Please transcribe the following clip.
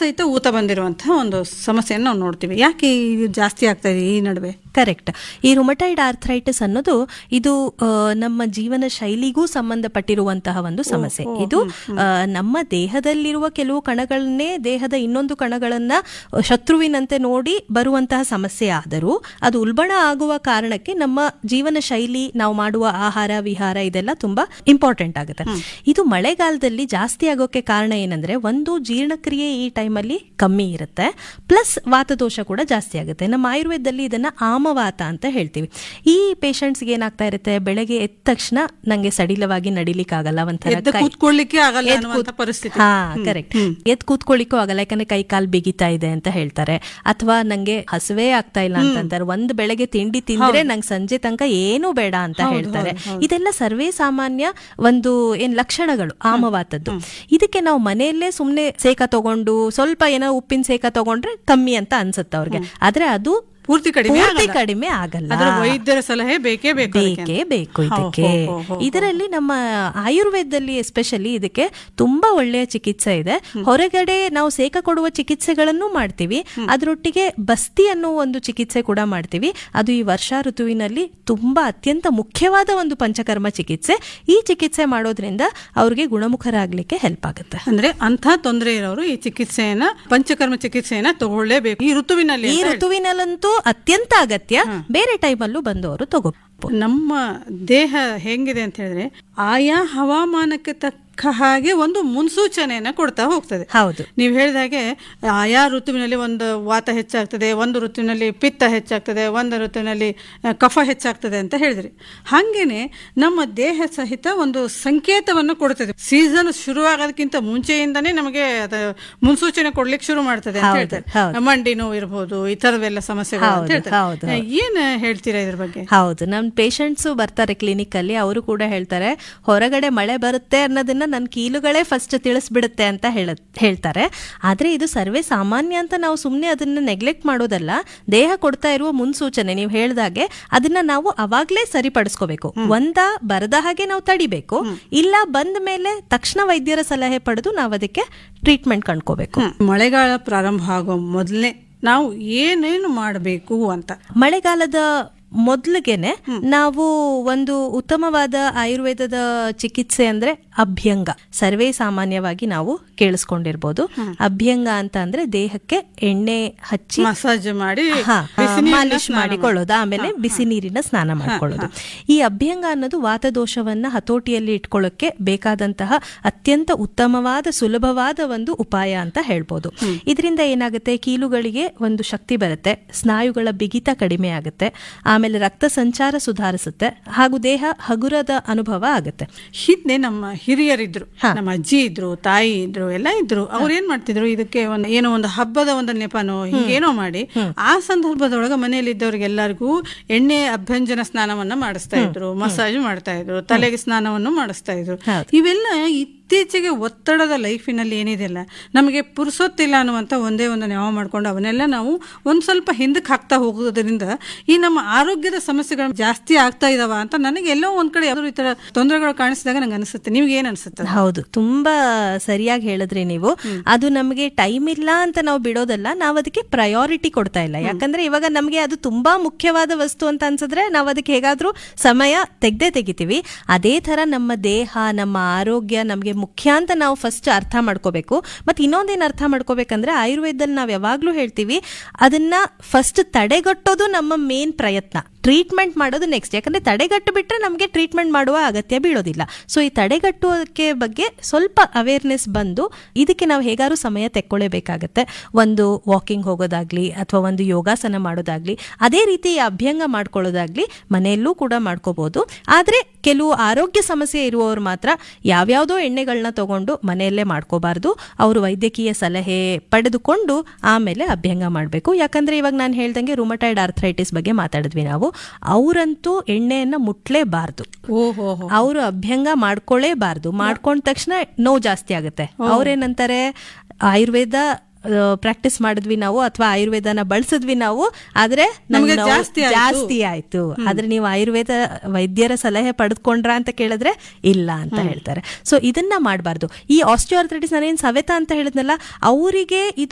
ಸಹಿತ ಊತ ಬಂದಿರುವಂತಹ ಒಂದು ಸಮಸ್ಯೆಯನ್ನು ನಾವು ನೋಡ್ತೀವಿ ಯಾಕೆ ಇದು ಜಾಸ್ತಿ ಆಗ್ತಾ ಇದೆ ಈ ನಡುವೆ ಕರೆಕ್ಟ್ ಈ ರುಮಟೈಡ್ ಆರ್ಥರೈಟಿಸ್ ಅನ್ನೋದು ಇದು ಆ, ನಮ್ಮ ಜೀವನ ಶೈಲಿಗೂ ಸಂಬಂಧಪಟ್ಟಿರುವಂತಹ ಒಂದು ಸಮಸ್ಯೆ ಇದು ಆ, ನಮ್ಮ ದೇಹದಲ್ಲಿರುವ ಕೆಲವು ಕಣಗಳನ್ನೇ ದೇಹದ ಇನ್ನೊಂದು ಕಣಗಳನ್ನ ಶತ್ರುವಿನಂತೆ ನೋಡಿ ಬರುವಂತಹ ಸಮಸ್ಯೆ ಆದರೂ ಅದು ಉಲ್ಬಣ ಆಗುವ ಕಾರಣಕ್ಕೆ ನಮ್ಮ ಜೀವನ ಶೈಲಿ ನಾವು ಮಾಡುವ ಆಹಾರ ವಿಹಾರ ಇದೆಲ್ಲ ತುಂಬಾ ಇಂಪಾರ್ಟೆಂಟ್ ಆಗುತ್ತೆ ಇದು ಮಳೆಗಾಲದಲ್ಲಿ ಜಾಸ್ತಿ ಆಗೋಕೆ ಕಾರಣ ಏನಂದ್ರೆ ಒಂದು ಜೀರ್ಣಕ್ರಿಯೆ ಈ ಟೈಮಲ್ಲಿ ಕಮ್ಮಿ ಇರುತ್ತೆ ಪ್ಲಸ್ ವಾತದೋಷ ಕೂಡ ಜಾಸ್ತಿ ಆಗುತ್ತೆ ನಮ್ಮ ಆಯುರ್ವೇದದಲ್ಲಿ ಇದನ್ನ ಆಮವಾತ ಅಂತ ಹೇಳ್ತೀವಿ ಈ ಪೇಷಂಟ್ಸ್ಗೆ ಏನಾಗ್ತಾ ಇರುತ್ತೆ ಬೆಳಗ್ಗೆ ಎದ್ದ ತಕ್ಷಣ ನಂಗೆ ಸಡಿಲವಾಗಿ ನಡಿಲಿಕ್ಕಾಗಲ್ಲ ಒಂಥರ ಎದ್ದು ಕೈ- ಕೂತ್ಕೊಳ್ಳಿಕ್ಕೆ ಆಗಲ್ಲ ಎದ್ದು ಅನ್ನುವಂಥ ಕೂತ್- ಪರಿಸ್ಥಿತಿ. ಹಾ ಕರೆಕ್ಟ್ ಎದ್ ಕೂತ್ಕೊಳ್ಳಿಕ್ಕೂ ಆಗಲ್ಲ ಯಾಕಂದ್ರೆ ಕೈ ಕಾಲ್ ಬಿಗಿತಾ ಇದೆ ಅಂತ ಹೇಳ್ತಾರೆ ಅಥವಾ ನಂಗೆ ಹಸುವೇ ಆಗ್ತಾ ಇಲ್ಲ ಅಂತ ಅಂತಾರೆ ಒಂದ್ ಬೆಳಗ್ಗೆ ತಿಂಡಿ ತಿಂದ್ರೆ ನಂಗೆ ಸಂಜೆ ತನಕ ಏನೂ ಬೇಡ ಅಂತ ಹೇಳ್ತಾರೆ ಇದೆಲ್ಲ ಸರ್ವೇ ಸಾಮಾನ್ಯ ಒಂದು ಏನ್ ಲಕ್ಷಣಗಳು ಆಮವಾತದ್ದು ಇದಕ್ಕೆ ನಾವು ಮನೆಯಲ್ಲೇ ಸುಮ್ನೆ ಸೇಕ ತಗೊಂಡು ಸ್ವಲ್ಪ ಏನೋ ಉಪ್ಪಿನ ಸೇಕ ತಗೊಂಡ್ರೆ ಕಮ್ಮಿ ಅಂತ ಅನ್ಸುತ್ತೆ ಅವ್ರಿಗೆ ಆದ್ರೆ ಅದು ಪೂರ್ತಿ ಕಡಿಮೆ ಪೂರ್ತಿ ಆಗಲ್ಲ. ಕಡಿಮೆ ಆಗಲ್ಲ ಅದರ ವೈದ್ಯರ ಸಲಹೆ ಬೇಕೇ ಬೇಕು ಅದಕ್ಕೆ. ಬೇಕೇ ಬೇಕು ಹೋ, ಇದಕ್ಕೆ ಹೋ, ಹೋ, ಹೋ, ಹೋ. ಇದರಲ್ಲಿ ನಮ್ಮ ಆಯುರ್ವೇದದಲ್ಲಿ ಎಸ್ಪೆಷಲಿ ಇದಕ್ಕೆ ತುಂಬಾ ಒಳ್ಳೆಯ ಚಿಕಿತ್ಸೆ ಇದೆ ಹೊರಗಡೆ ನಾವು ಸೇಕ ಕೊಡುವ ಚಿಕಿತ್ಸೆಗಳನ್ನು ಮಾಡ್ತೀವಿ ಅದರೊಟ್ಟಿಗೆ ಬಸ್ತಿ ಅನ್ನೋ ಒಂದು ಚಿಕಿತ್ಸೆ ಕೂಡ ಮಾಡ್ತೀವಿ ಅದು ಈ ವರ್ಷಾ ಋತುವಿನಲ್ಲಿ ತುಂಬಾ ಅತ್ಯಂತ ಮುಖ್ಯವಾದ ಒಂದು ಪಂಚಕರ್ಮ ಚಿಕಿತ್ಸೆ ಈ ಚಿಕಿತ್ಸೆ ಮಾಡೋದ್ರಿಂದ ಅವ್ರಿಗೆ ಗುಣಮುಖರಾಗ್ಲಿಕ್ಕೆ ಹೆಲ್ಪ್ ಆಗುತ್ತೆ ಅಂದ್ರೆ ಅಂಥ ತೊಂದರೆ ಇರೋರು ಈ ಚಿಕಿತ್ಸೆಯನ್ನ ಪಂಚಕರ್ಮ ಚಿಕಿತ್ಸೆಯನ್ನ ತಗೊಳ್ಳೇಬೇಕು ಈ ಋತುವಿನಲ್ಲಿ ಈ ಅಂತ ಹೇಳ್ತಾರೆ. ಋತುವಿನಲ್ಲಂತೂ ಅತ್ಯಂತ ಅಗತ್ಯ ಬೇರೆ ಟೈಮಲ್ಲೂ ಬಂದು ಅವರು ತಗೋ ನಮ್ಮ ದೇಹ ಹೆಂಗಿದೆ ಅಂತ ಹೇಳಿದ್ರೆ ಆಯಾ ಹವಾಮಾನಕ್ಕೆ ತಕ್ಕ ಹಾಗೆ ಒಂದು ಮುನ್ಸೂಚನೆಯನ್ನ ಕೊಡ್ತಾ ಹೋಗ್ತದೆ ಹೌದು ನೀವು ಹೇಳಿದ ಹಾಗೆ ಆಯಾ ಋತುವಿನಲ್ಲಿ ಒಂದು ವಾತ ಹೆಚ್ಚಾಗ್ತದೆ ಒಂದು ಋತುವಿನಲ್ಲಿ ಪಿತ್ತ ಹೆಚ್ಚಾಗ್ತದೆ ಒಂದು ಋತುವಿನಲ್ಲಿ ಆ, ಕಫ ಹೆಚ್ಚಾಗ್ತದೆ ಅಂತ ಹೇಳಿದ್ರಿ ಹಾಗೇನೆ ನಮ್ಮ ದೇಹ ಸಹಿತ ಒಂದು ಸಂಕೇತವನ್ನು ಕೊಡ್ತದೆ ಸೀಸನ್ ಶುರುವಾಗೋದಕ್ಕಿಂತ ಮುಂಚೆಯಿಂದನೇ ನಮಗೆ ಅದು ಮುನ್ಸೂಚನೆ ಕೊಡ್ಲಿಕ್ಕೆ ಶುರು ಮಾಡ್ತದೆ ಅಂತ ಹೌದು, ಹೇಳ್ತಾರೆ ಹೌದು. ಮಂಡಿ ನೋವು ಇರ್ಬೋದು ಈ ತರವೆಲ್ಲ ಸಮಸ್ಯೆಗಳು ಅಂತ ಹೌದು, ಹೇಳ್ತಾರೆ ಹೌದು, ಆ, ಏನ್ ಹೇಳ್ತೀರಾ ಇದ್ರ ಬಗ್ಗೆ ಹೌದು ನಮ್ಮ ಪೇಷಂಟ್ಸು ಬರ್ತಾರೆ ಕ್ಲಿನಿಕ್ ಅಲ್ಲಿ ಅವರು ಕೂಡ ಹೇಳ್ತಾರೆ ಹೊರಗಡೆ ಮಳೆ ಬರುತ್ತೆ ಅನ್ನೋದನ್ನ ನನ್ನ ಕೀಲುಗಳೇ ಫಸ್ಟ್ ತಿಳಿಸ್ಬಿಡುತ್ತೆ ಅಂತ ಹೇಳ ಹೇಳ್ತಾರೆ ಆದ್ರೆ ಇದು ಸರ್ವೇ ಸಾಮಾನ್ಯ ಅಂತ ನಾವು ಸುಮ್ಮನೆ ಅದನ್ನ ನೆಗ್ಲೆಕ್ಟ್ ಮಾಡೋದಲ್ಲ ದೇಹ ಕೊಡ್ತಾ ಇರುವ ಮುನ್ಸೂಚನೆ ನೀವು ಹೇಳ್ದಾಗೆ ಅದನ್ನ ನಾವು ಅವಾಗ್ಲೇ ಸರಿಪಡಿಸ್ಕೋಬೇಕು ಒಂದ ಬರದ ಹಾಗೆ ನಾವು ತಡಿಬೇಕು ಇಲ್ಲ ಬಂದ ಮೇಲೆ ತಕ್ಷಣ ವೈದ್ಯರ ಸಲಹೆ ಪಡೆದು ನಾವು ಅದಕ್ಕೆ ಟ್ರೀಟ್ಮೆಂಟ್ ಕಂಡ್ಕೋಬೇಕು ಮಳೆಗಾಲ ಪ್ರಾರಂಭ ಆಗೋ ಮೊದಲನೇ ನಾವು ಏನೇನು ಮಾಡಬೇಕು ಅಂತ ಮಳೆಗಾಲದ ಮೊದಲಿಗೆನೆ ನಾವು ಒಂದು ಉತ್ತಮವಾದ ಆಯುರ್ವೇದದ ಚಿಕಿತ್ಸೆ ಅಂದ್ರೆ ಅಭ್ಯಂಗ ಸರ್ವೇ ಸಾಮಾನ್ಯವಾಗಿ ನಾವು ಕೇಳಿಸ್ಕೊಂಡಿರ್ಬೋದು ಅಭ್ಯಂಗ ಅಂತ ಅಂದ್ರೆ ದೇಹಕ್ಕೆ ಎಣ್ಣೆ ಹಚ್ಚಿ ಮಸಾಜ್ ಮಾಡಿ ಹಾ, ಬಿಸಿ ನೀರಿನ ಮಾಲಿಶ್ ಸ್ನಾನ ಮಾಡಿಕೊಳ್ಳೋದು ಆಮೇಲೆ ಬಿಸಿ ನೀರಿನ ಸ್ನಾನ ಮಾಡ್ಕೊಳ್ಳೋದು ಈ ಅಭ್ಯಂಗ ಅನ್ನೋದು ವಾತದೋಷವನ್ನ ಹತೋಟಿಯಲ್ಲಿ ಇಟ್ಕೊಳ್ಳೋಕೆ ಬೇಕಾದಂತಹ ಅತ್ಯಂತ ಉತ್ತಮವಾದ ಸುಲಭವಾದ ಒಂದು ಉಪಾಯ ಅಂತ ಹೇಳ್ಬೋದು ಇದರಿಂದ ಏನಾಗುತ್ತೆ ಕೀಲುಗಳಿಗೆ ಒಂದು ಶಕ್ತಿ ಬರುತ್ತೆ ಸ್ನಾಯುಗಳ ಬಿಗಿತ ಕಡಿಮೆ ಆಗುತ್ತೆ ಆಮೇಲೆ ರಕ್ತ ಸಂಚಾರ ಸುಧಾರಿಸುತ್ತೆ ಹಾಗೂ ದೇಹ ಹಗುರದ ಅನುಭವ ಆಗುತ್ತೆ ಹಿಂದೆ ನಮ್ಮ ಹಿರಿಯರಿದ್ರು ನಮ್ಮ ಅಜ್ಜಿ ಇದ್ರು ತಾಯಿ ಇದ್ರು ಎಲ್ಲ ಇದ್ರು ಅವ್ರು ಏನ್ ಮಾಡ್ತಿದ್ರು ಇದಕ್ಕೆ ಒಂದು ಏನೋ ಒಂದು ಹಬ್ಬದ ಒಂದು ನೆಪನೋ ಹಿಂಗೇನೋ ಮಾಡಿ ಆ ಸಂದರ್ಭದೊಳಗ ಮನೆಯಲ್ಲಿ ಇದ್ದವ್ರಿಗೆಲ್ಲರಿಗೂ ಎಣ್ಣೆ ಅಭ್ಯಂಜನ ಸ್ನಾನವನ್ನ ಮಾಡಿಸ್ತಾ ಇದ್ರು ಮಸಾಜ್ ಮಾಡ್ತಾ ಇದ್ರು ತಲೆಗೆ ಸ್ನಾನವನ್ನು ಮಾಡಿಸ್ತಾ ಇದ್ರು ಇವೆಲ್ಲ ಇತ್ತೀಚೆಗೆ ಒತ್ತಡದ ಲೈಫಿನಲ್ಲಿ ಏನಿದೆಯಲ್ಲ ನಮಗೆ ಪುರುಸೊತ್ತಿಲ್ಲ ಅನ್ನುವಂಥ ಒಂದೇ ಒಂದು ನೆವ ಮಾಡ್ಕೊಂಡು ಅವನ್ನೆಲ್ಲ ನಾವು ಒಂದ್ ಸ್ವಲ್ಪ ಹಿಂದಕ್ಕೆ ಹಾಕ್ತಾ ಹೋಗೋದ್ರಿಂದ ಈ ನಮ್ಮ ಆರೋಗ್ಯದ ಸಮಸ್ಯೆಗಳು ಜಾಸ್ತಿ ಆಗ್ತಾ ಇದಾವ ಅಂತ ನನಗೆ ಎಲ್ಲೋ ಒಂದ್ ಕಡೆ ಯಾವ್ದು ಈ ತರ ತೊಂದರೆಗಳು ಕಾಣಿಸಿದಾಗ ನಂಗೆ ಅನಿಸುತ್ತೆ ನಿಮ್ಗೆ ಏನ್ ಅನ್ಸುತ್ತೆ ಹೌದು ತುಂಬಾ ಸರಿಯಾಗಿ ಹೇಳಿದ್ರಿ ನೀವು ಅದು ನಮಗೆ ಟೈಮ್ ಇಲ್ಲ ಅಂತ ನಾವು ಬಿಡೋದಲ್ಲ ನಾವು ಅದಕ್ಕೆ ಪ್ರಯಾರಿಟಿ ಕೊಡ್ತಾ ಇಲ್ಲ ಯಾಕಂದ್ರೆ ಇವಾಗ ನಮಗೆ ಅದು ತುಂಬಾ ಮುಖ್ಯವಾದ ವಸ್ತು ಅಂತ ಅನ್ಸಿದ್ರೆ ನಾವು ಅದಕ್ಕೆ ಹೇಗಾದ್ರೂ ಸಮಯ ತೆಗ್ದೇ ತೆಗಿತೀವಿ ಅದೇ ತರ ನಮ್ಮ ದೇಹ ನಮ್ಮ ಆರೋಗ್ಯ ನಮಗೆ ಮುಖ್ಯ ಅಂತ ನಾವು ಫಸ್ಟ್ ಅರ್ಥ ಮಾಡ್ಕೋಬೇಕು ಮತ್ತೆ ಇನ್ನೊಂದೇನು ಅರ್ಥ ಮಾಡ್ಕೋಬೇಕಂದ್ರೆ ಆಯುರ್ವೇದದಲ್ಲಿ ನಾವು ಯಾವಾಗ್ಲೂ ಹೇಳ್ತೀವಿ ಅದನ್ನ ಫಸ್ಟ್ ತಡೆಗಟ್ಟೋದು ನಮ್ಮ ಮೇನ್ ಪ್ರಯತ್ನ ಟ್ರೀಟ್ಮೆಂಟ್ ಮಾಡೋದು ನೆಕ್ಸ್ಟ್ ಯಾಕಂದ್ರೆ ತಡೆಗಟ್ಟು ಬಿಟ್ರೆ ನಮಗೆ ಟ್ರೀಟ್ಮೆಂಟ್ ಮಾಡುವ ಅಗತ್ಯ ಬೀಳೋದಿಲ್ಲ ಸೊ ಈ ತಡೆಗಟ್ಟುವುದಕ್ಕೆ ಬಗ್ಗೆ ಸ್ವಲ್ಪ ಅವೇರ್ನೆಸ್ ಬಂದು ಇದಕ್ಕೆ ನಾವು ಹೇಗಾದ್ರೂ ಸಮಯ ತೆಕ್ಕೊಳ್ಳೇಬೇಕಾಗತ್ತೆ ಒಂದು ವಾಕಿಂಗ್ ಹೋಗೋದಾಗ್ಲಿ ಅಥವಾ ಒಂದು ಯೋಗಾಸನ ಮಾಡೋದಾಗ್ಲಿ ಅದೇ ರೀತಿ ಈ ಅಭ್ಯಂಗ ಮಾಡ್ಕೊಳ್ಳೋದಾಗ್ಲಿ ಮನೆಯಲ್ಲೂ ಕೂಡ ಮಾಡ್ಕೋಬಹುದು ಆದ್ರೆ ಕೆಲವು ಆರೋಗ್ಯ ಸಮಸ್ಯೆ ಇರುವವರು ಮಾತ್ರ ಯಾವ್ಯಾವುದೋ ಎಣ್ಣೆಗಳನ್ನ ತಗೊಂಡು ಮನೆಯಲ್ಲೇ ಮಾಡ್ಕೋಬಾರ್ದು ಅವರು ವೈದ್ಯಕೀಯ ಸಲಹೆ ಪಡೆದುಕೊಂಡು ಆಮೇಲೆ ಅಭ್ಯಂಗ ಮಾಡಬೇಕು ಯಾಕಂದ್ರೆ ಇವಾಗ ನಾನು ಹೇಳ್ದಂಗೆ ರುಮಟೈಡ್ ಆರ್ಥರೈಟಿಸ್ ಬಗ್ಗೆ ಮಾತಾಡಿದ್ವಿ ನಾವು ಅವರಂತೂ ಎಣ್ಣೆಯನ್ನ ಮುಟ್ಲೇಬಾರ್ದು ಓಹೋ ಅವರು ಅಭ್ಯಂಗ ಮಾಡ್ಕೊಳ್ಳೇಬಾರ್ದು ಮಾಡ್ಕೊಂಡ ತಕ್ಷಣ ನೋವು ಜಾಸ್ತಿ ಆಗುತ್ತೆ ಅವ್ರೇನಂತಾರೆ ಆಯುರ್ವೇದ ಪ್ರಾಕ್ಟೀಸ್ ಮಾಡಿದ್ವಿ ನಾವು ಅಥವಾ ಆಯುರ್ವೇದನ ಬಳಸಿದ್ವಿ ನಾವು ಆದ್ರೆ ನಮ್ಗೆ ನಮ್ಗೆ ನೋವು ಜಾಸ್ತಿ ಆಯ್ತು. ಜಾಸ್ತಿ ಆಯ್ತು ಆದ್ರೆ ನೀವು ಆಯುರ್ವೇದ ವೈದ್ಯರ ಸಲಹೆ ಪಡೆದುಕೊಂಡ್ರ ಅಂತ ಕೇಳಿದ್ರೆ ಇಲ್ಲ ಅಂತ ಹೇಳ್ತಾರೆ ಸೊ ಇದನ್ನ ಮಾಡಬಾರ್ದು ಈ ಆಸ್ಟಿಯೋಆರ್ಥರೈಟಿಸ್ ನಾನೇನ್ ಸವೆತ ಅಂತ ಹೇಳಿದ್ನಲ್ಲ ಅವರಿಗೆ ಇದು